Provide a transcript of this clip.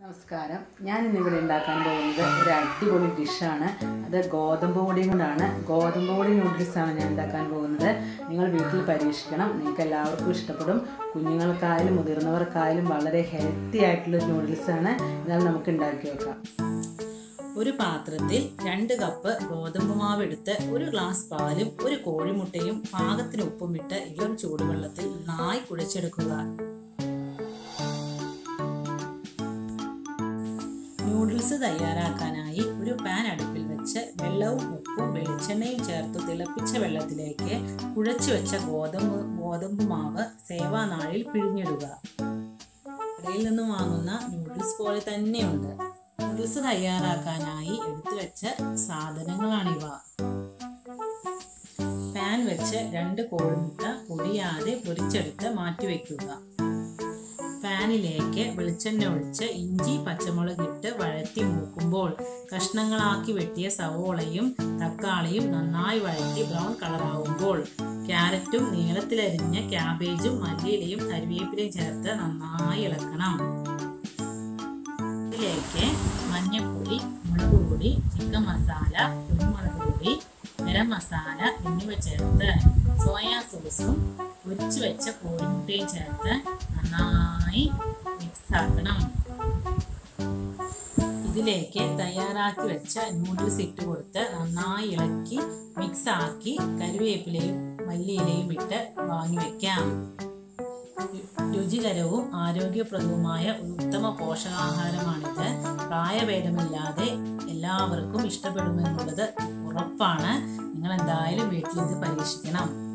നമസ്കാരം ഞാൻ ഇന്നിവിടെ ഉണ്ടാക്കാൻ പോകുന്നത് ഒരു അടിപൊളി ഡിഷാണ് അത് ഗോതമ്പ് പൊടി കൊണ്ടാണ് ഗോതമ്പ് പൊടി നൂഡിൽസാണ് ഞാൻ ഉണ്ടാക്കാൻ പോകുന്നത് നിങ്ങൾ വീട്ടിൽ പരീക്ഷിക്കണം നിങ്ങൾക്ക് എല്ലാവർക്കും ഇഷ്ടപ്പെടും കുഞ്ഞുങ്ങൾക്കായാലും മുതിർന്നവർക്കായാലും വളരെ ഹെൽത്തി ആയിട്ടുള്ള നൂഡിൽസാണ് എന്നാൽ നമുക്ക് ഉണ്ടാക്കി വെക്കാം ഒരു പാത്രത്തിൽ രണ്ട് കപ്പ് ഗോതമ്പ് മാവ് എടുത്ത് ഒരു ഗ്ലാസ് പാലും ഒരു കോഴിമുട്ടയും പാകത്തിന് ഉപ്പും ഇട്ട് ഇളം ചൂടുവെള്ളത്തിൽ നന്നായി കുഴച്ചെടുക്കുക നൂഡിൽസ് തയ്യാറാക്കാനായി ഒരു പാൻ അടുപ്പിൽ വെച്ച് വെള്ളവും ഉപ്പും വെളിച്ചെണ്ണയും ചേർത്ത് തിളപ്പിച്ച വെള്ളത്തിലേക്ക് കുഴച്ചു വെച്ച ഗോതമ്പ് ഗോതമ്പ് മാവ് സേവാനാഴിൽ പിഴിഞ്ഞിടുക കടയിൽ നിന്ന് വാങ്ങുന്ന നൂഡിൽസ് പോലെ തന്നെയുണ്ട് നൂഡിൽസ് തയ്യാറാക്കാനായി എടുത്തു വെച്ച സാധനങ്ങളാണിവ പാൻ വെച്ച് രണ്ട് കോഴിമുട്ട പൊടിയാതെ പൊരിച്ചെടുത്ത് മാറ്റിവെക്കുക പാനിലേക്ക് വെളിച്ചെണ്ണ ഒഴിച്ച് ഇഞ്ചി പച്ചമുളക് ഇട്ട് വഴറ്റി മൂക്കുമ്പോൾ കഷ്ണങ്ങളാക്കി വെട്ടിയ സവോളയും തക്കാളിയും നന്നായി വഴറ്റി ബ്രൗൺ കളറാവുമ്പോൾ ക്യാരറ്റും നീളത്തിലരിഞ്ഞ ക്യാബേജും മല്ലിയിലയും കരിവേപ്പിലയും ചേർത്ത് നന്നായി ഇളക്കണം ഇതിലേക്ക് മഞ്ഞൾപ്പൊടി മുളക് പൊടി ചിക്കൻ മസാല കുരുമുളക് പൊടി ഗരം മസാല എന്നിവ ചേർത്ത് സോയാ സോസും പൊരിച്ചു വെച്ച കോഴിമുട്ടയും ചേർത്ത് നന്നായി മിക്സ് ആക്കണം ഇതിലേക്ക് തയ്യാറാക്കി വെച്ച നൂഡിൽസ് ഇട്ട് കൊടുത്ത് നന്നായി ഇളക്കി മിക്സ് ആക്കി കരുവേപ്പിലയും മല്ലിയിലയും ഇട്ട് വാങ്ങി വെക്കാം രുചികരവും ആരോഗ്യപ്രദവുമായ ഒരു ഉത്തമ പോഷകാഹാരമാണിത് പ്രായഭേദമില്ലാതെ എല്ലാവർക്കും ഇഷ്ടപ്പെടുമെന്നുള്ളത് ഉറപ്പാണ് നിങ്ങൾ എന്തായാലും വീട്ടിൽ ഇത് പരീക്ഷിക്കണം